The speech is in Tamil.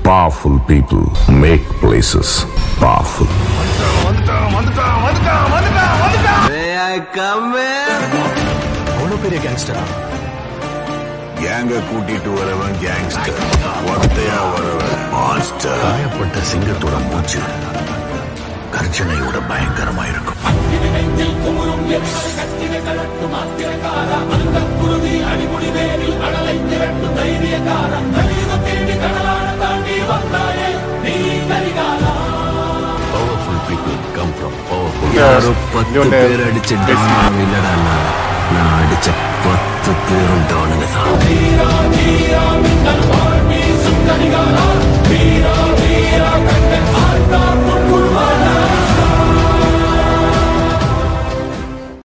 Powerful people make places powerful. அவ்வளவு பெரிய கேங்ஸ்டரா கேங்க கூட்டிட்டு வரவன் கேங்ஸ்டர் ஒத்தையா வரவன் மான்ஸ்டர் காயப்பட்ட சிங்கத்தோட மூச்சு கர்ஜனையோட பயங்கரமா இருக்கும் powerful people come from powerful யாரோ பத்து பேர் அடிச்ச டான் இல்லடா நான் நான் அடிச்ச பத்து பேரும் டானுங்க தான்